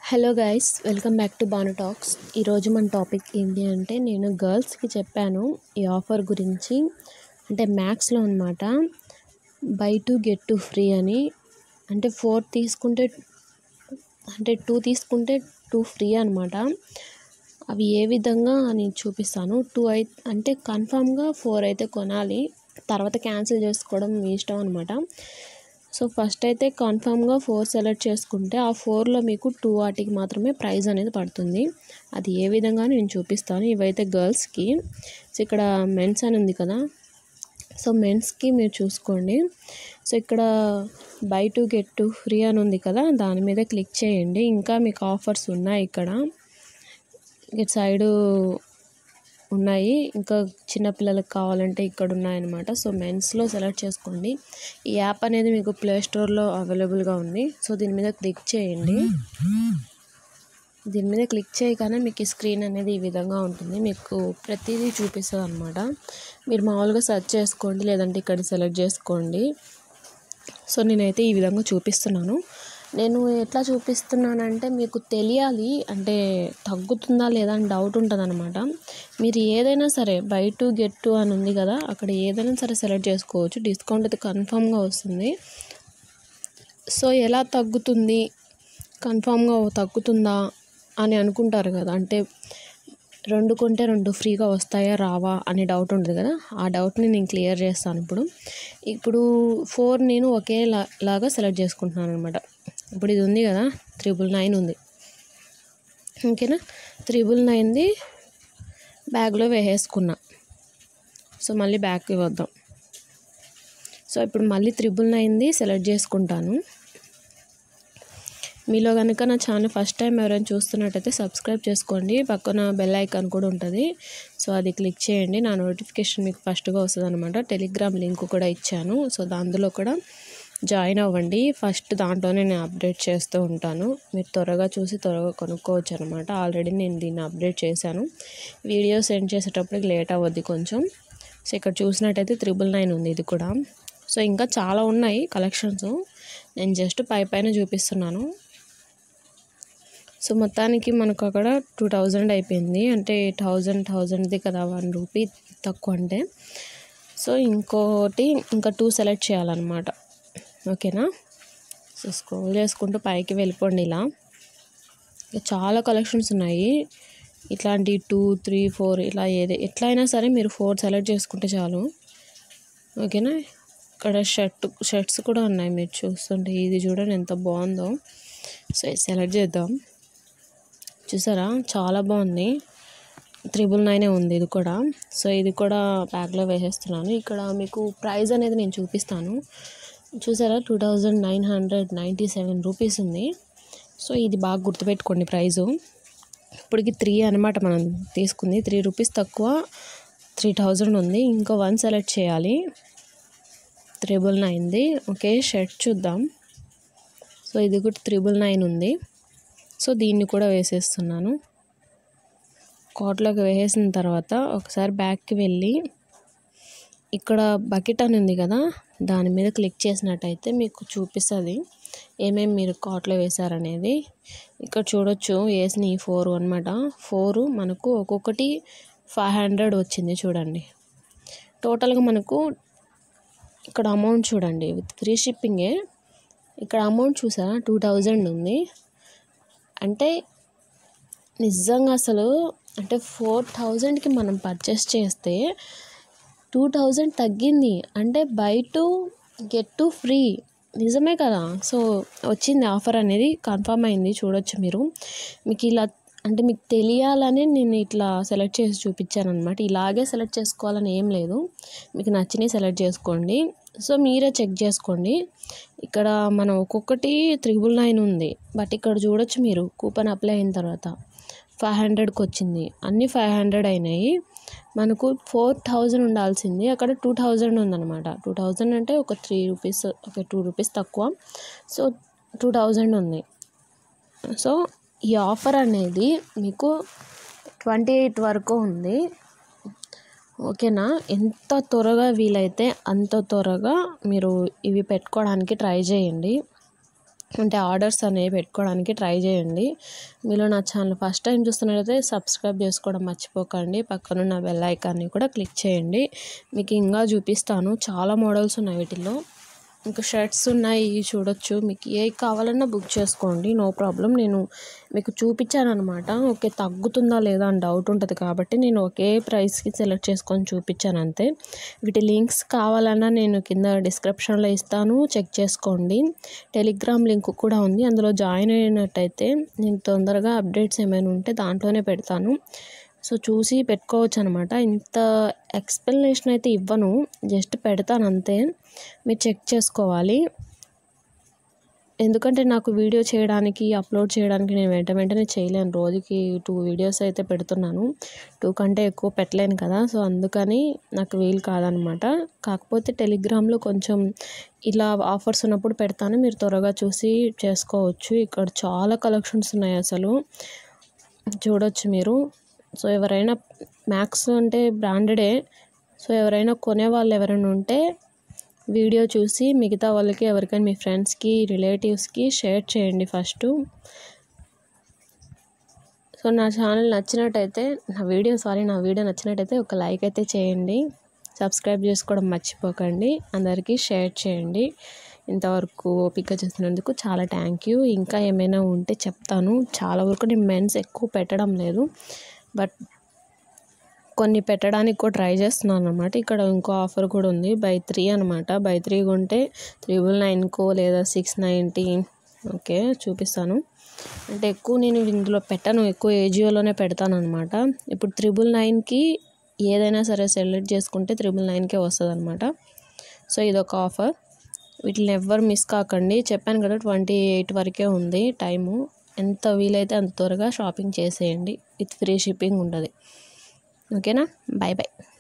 hello guys welcome back to Banu talks ఈరోజు మన topic ఏంటి అంటే నేను గర్ల్స్కి చెప్పాను ఈ ఆఫర్ గురించి అంటే మ్యాక్స్లో అనమాట buy two get two free అని అంటే ఫోర్ తీసుకుంటే అంటే టూ తీసుకుంటే టూ ఫ్రీ అనమాట అవి ఏ విధంగా అని చూపిస్తాను టూ అయి అంటే కన్ఫామ్గా ఫోర్ అయితే కొనాలి తర్వాత క్యాన్సిల్ చేసుకోవడం మీ ఇష్టం అనమాట సో ఫస్ట్ అయితే కన్ఫామ్గా ఫోర్ సెలెక్ట్ చేసుకుంటే ఆ ఫోర్లో మీకు టూ వాటికి మాత్రమే ప్రైస్ అనేది పడుతుంది అది ఏ విధంగా నేను చూపిస్తాను ఇవైతే గర్ల్స్కి సో ఇక్కడ మెన్స్ అని ఉంది కదా సో మెన్స్కి మీరు చూసుకోండి సో ఇక్కడ buy two get two free అని ఉంది కదా దాని మీద క్లిక్ చేయండి ఇంకా మీకు ఆఫర్స్ ఉన్నాయి ఇక్కడ ఇటు సైడు ఉన్నాయి ఇంకా చిన్నపిల్లలకు కావాలంటే ఇక్కడ ఉన్నాయన్నమాట సో మెన్స్లో సెలెక్ట్ చేసుకోండి ఈ యాప్ అనేది మీకు ప్లే స్టోర్లో అవైలబుల్గా ఉంది సో దీని మీద క్లిక్ చేయండి దీని మీద క్లిక్ చేయగానే మీకు ఈ స్క్రీన్ అనేది ఈ విధంగా ఉంటుంది మీకు ప్రతిదీ చూపిస్తుంది అనమాట మీరు మామూలుగా సెర్చ్ చేసుకోండి లేదంటే ఇక్కడ సెలెక్ట్ చేసుకోండి సో నేనైతే ఈ విధంగా చూపిస్తున్నాను నేను ఎట్లా చూపిస్తున్నానంటే మీకు తెలియాలి అంటే తగ్గుతుందా లేదా అని డౌట్ ఉంటుంది అనమాట మీరు ఏదైనా సరే బై టు గెట్ టు అని ఉంది కదా అక్కడ ఏదైనా సరే సెలెక్ట్ చేసుకోవచ్చు డిస్కౌంట్ అయితే కన్ఫామ్గా వస్తుంది సో ఎలా తగ్గుతుంది కన్ఫామ్గా తగ్గుతుందా అని అనుకుంటారు కదా అంటే రెండు కొంటే రెండు ఫ్రీగా వస్తాయా రావా అనే డౌట్ ఉంటుంది కదా ఆ డౌట్ని నేను క్లియర్ చేస్తాను ఇప్పుడు ఇప్పుడు ఫోర్ నేను ఒకే లా- లాగా సెలెక్ట్ చేసుకుంటున్నాను అనమాట ఇప్పుడు ఇది ఉంది కదా త్రిబుల్ నైన్ ఉంది ఓకేనా త్రిబుల్ నైన్ది బ్యాగ్లో వేసేసుకున్నా సో మళ్ళీ బ్యాగ్కి వద్దాం సో ఇప్పుడు మళ్ళీ త్రిబుల్ నైన్ది సెలెక్ట్ చేసుకుంటాను మీలో కనుక నా ఛానల్ ఫస్ట్ టైం ఎవరైనా చూస్తున్నట్టయితే సబ్స్క్రైబ్ చేసుకోండి పక్కన బెల్ ఐకాన్ కూడా ఉంటుంది సో అది క్లిక్ చేయండి నా నోటిఫికేషన్ మీకు ఫస్ట్గా వస్తుంది అనమాట టెలిగ్రామ్ లింక్ కూడా ఇచ్చాను సో అందులో కూడా జాయిన్ అవ్వండి ఫస్ట్ దాంట్లోనే నేను అప్డేట్ చేస్తూ ఉంటాను మీరు త్వరగా చూసి త్వరగా కొనుక్కోవచ్చు అనమాట ఆల్రెడీ నేను దీన్ని అప్డేట్ చేశాను వీడియో సెండ్ చేసేటప్పటికి లేట్ అవ్వద్ది కొంచెం సో ఇక్కడ చూసినట్టయితే త్రిబుల్ నైన్ ఉంది ఇది కూడా సో ఇంకా చాలా ఉన్నాయి కలెక్షన్స్ నేను జస్ట్ పై పైన చూపిస్తున్నాను సో మొత్తానికి మనకు అక్కడ టూ థౌజండ్ అయిపోయింది అంటే థౌజండ్ థౌజండ్ది కదా వన్ రూపీ తక్కువ అంటే సో ఇంకోటి ఇంకా టూ సెలెక్ట్ చేయాలన్నమాట ఓకేనా సో స్క్రోల్ చేసుకుంటూ పైకి వెళ్ళిపోండి ఇలా ఇక చాలా కలెక్షన్స్ ఉన్నాయి ఇట్లాంటి టూ త్రీ ఫోర్ ఇలా ఏది ఎట్లయినా సరే మీరు ఫోర్ సెలెక్ట్ చేసుకుంటే చాలు ఓకేనా ఇక్కడ షర్ట్ షర్ట్స్ కూడా ఉన్నాయి మీరు చూస్తుంటే ఇది చూడండి ఎంత బాగుందో సో ఇది సెలెక్ట్ చేద్దాం చూసారా చాలా బాగుంది త్రిబుల్ నైనే ఉంది ఇది కూడా సో ఇది కూడా బ్యాగ్లో వేసేస్తున్నాను ఇక్కడ మీకు ప్రైస్ అనేది నేను చూపిస్తాను చూసారా two thousand nine hundred ninety seven rupees ఉంది సో ఇది బాగా గుర్తుపెట్టుకోండి ప్రైజు ఇప్పటికి త్రీ అనమాట మనం తీసుకుంది త్రీ రూపీస్ తక్కువ త్రీ థౌజండ్ ఉంది ఇంకా వన్ సెలెక్ట్ చేయాలి త్రిబుల్ నైన్ది ఓకే షర్ట్ చూద్దాం సో ఇది కూడా త్రిబుల్ నైన్ ఉంది సో దీన్ని కూడా వేసేస్తున్నాను కోట్లోకి వేసేసిన తర్వాత ఒకసారి బ్యాక్కి వెళ్ళి ఇక్కడ బకెట్ అని ఉంది కదా దాని మీద క్లిక్ చేసినట్టయితే మీకు చూపిస్తుంది ఏమేమి మీరు కార్ట్లో వేశారనేది ఇక్కడ చూడొచ్చు వేసిన ఈ ఫోర్ అనమాట ఫోరు మనకు ఒక్కొక్కటి ఫైవ్ హండ్రెడ్ వచ్చింది చూడండి టోటల్గా మనకు ఇక్కడ అమౌంట్ చూడండి విత్ ఫ్రీ షిప్పింగే ఇక్కడ అమౌంట్ చూసారా టూ థౌజండ్ ఉంది అంటే నిజంగా అసలు అంటే ఫోర్ థౌజండ్కి మనం పర్చేస్ చేస్తే టూ థౌజండ్ తగ్గింది అంటే buy two get two free నిజమే కదా సో వచ్చింది ఆఫర్ అనేది కన్ఫర్మ్ అయింది చూడొచ్చు మీరు మీకు ఇలా అంటే మీకు తెలియాలని నేను ఇట్లా సెలెక్ట్ చేసి చూపించాను అనమాట ఇలాగే సెలెక్ట్ చేసుకోవాలని ఏం లేదు మీకు నచ్చినవి సెలెక్ట్ చేసుకోండి సో మీరే చెక్ చేసుకోండి ఇక్కడ మనం ఒక్కొక్కటి త్రిబుల్ నైన్ ఉంది బట్ ఇక్కడ చూడొచ్చు మీరు కూపన్ అప్లై అయిన తర్వాత ఫైవ్ హండ్రెడ్కి వచ్చింది అన్నీ ఫైవ్ హండ్రెడ్ అయినాయి మనకు ఫోర్ థౌజండ్ ఉండాల్సింది అక్కడ టూ థౌజండ్ ఉందన్నమాట టూ థౌజండ్ అంటే ఒక త్రీ రూపీస్ ఒక టూ రూపీస్ తక్కువ సో టూ థౌజండ్ ఉంది సో ఈ ఆఫర్ అనేది మీకు ట్వంటీ ఎయిట్ వరకు ఉంది ఓకేనా ఎంత త్వరగా వీలైతే అంత త్వరగా మీరు ఇవి పెట్టుకోవడానికి ట్రై చేయండి అంటే ఆర్డర్స్ అనేవి పెట్టుకోవడానికి ట్రై చేయండి మీలో నా ఛానల్ ఫస్ట్ టైం చూస్తున్నట్లయితే సబ్స్క్రైబ్ చేసుకోవడం మర్చిపోకండి పక్కనున్న బెల్ ఐకాన్ని కూడా క్లిక్ చేయండి మీకు ఇంకా చూపిస్తాను చాలా మోడల్స్ ఉన్నాయి వీటిల్లో ఇంకా షర్ట్స్ ఉన్నాయి చూడొచ్చు మీకు ఏ కావాలన్నా బుక్ చేసుకోండి నో ప్రాబ్లం నేను మీకు చూపించాను అనమాట ఓకే తగ్గుతుందా లేదా అని డౌట్ ఉంటుంది కాబట్టి నేను ఒకే ప్రైస్కి సెలెక్ట్ చేసుకొని చూపించాను అంతే వీటి లింక్స్ కావాలన్నా నేను కింద డిస్క్రిప్షన్లో ఇస్తాను చెక్ చేసుకోండి టెలిగ్రామ్ లింక్ కూడా ఉంది అందులో జాయిన్ అయినట్టయితే నేను తొందరగా అప్డేట్స్ ఏమైనా ఉంటే దాంట్లోనే పెడతాను సో చూసి పెట్టుకోవచ్చు అనమాట ఇంత ఎక్స్ప్లెనేషన్ అయితే ఇవ్వను జస్ట్ పెడతాను అంతే మీరు చెక్ చేసుకోవాలి ఎందుకంటే నాకు వీడియో చేయడానికి అప్లోడ్ చేయడానికి నేను వెంట వెంటనే చేయలేను రోజుకి టూ వీడియోస్ అయితే పెడుతున్నాను టూ కంటే ఎక్కువ పెట్టలేను కదా సో అందుకని నాకు వీలు కాదనమాట కాకపోతే టెలిగ్రామ్లో కొంచెం ఇలా ఆఫర్స్ ఉన్నప్పుడు పెడతాను మీరు త్వరగా చూసి చేసుకోవచ్చు ఇక్కడ చాలా కలెక్షన్స్ ఉన్నాయి అసలు చూడొచ్చు మీరు సో ఎవరైనా మ్యాక్స్ అంటే బ్రాండెడే సో ఎవరైనా కొనే వాళ్ళు ఎవరైనా ఉంటే వీడియో చూసి మిగతా వాళ్ళకి ఎవరికైనా మీ ఫ్రెండ్స్కి రిలేటివ్స్కి షేర్ చేయండి ఫస్ట్ సో నా ఛానల్ నచ్చినట్టయితే నా వీడియో సారీ నా వీడియో నచ్చినట్టయితే ఒక లైక్ అయితే చేయండి సబ్స్క్రైబ్ చేసుకోవడం మర్చిపోకండి అందరికీ షేర్ చేయండి ఇంతవరకు ఓపిక చేసినందుకు చాలా థ్యాంక్ యూ ఇంకా ఏమైనా ఉంటే చెప్తాను చాలా వరకు నేను మెన్స్ ఎక్కువ పెట్టడం లేదు బట్ కొన్ని పెట్టడానికి కూడా ట్రై చేస్తున్నాను అనమాట ఇక్కడ ఇంకో ఆఫర్ కూడా ఉంది బై త్రీ అనమాట బై త్రీ కొంటే త్రిబుల్ నైన్కో లేదా సిక్స్ నైంటీ ఓకే చూపిస్తాను అంటే ఎక్కువ నేను ఇందులో పెట్టను ఎక్కువ ఏజియోలోనే పెడతాను అనమాట ఇప్పుడు త్రిబుల్ నైన్కి ఏదైనా సరే సెలెక్ట్ చేసుకుంటే త్రిబుల్ నైన్కే వస్తుంది అనమాట సో ఇదొక ఆఫర్ వీటిని ఎవ్వరు మిస్ కాకండి చెప్పాను కదా ట్వంటీ ఎయిట్ వరకే ఉంది టైము ఎంత వీలైతే అంత త్వరగా షాపింగ్ చేసేయండి విత్ ఫ్రీ షిప్పింగ్ ఉంటుంది ఓకేనా బాయ్ బాయ్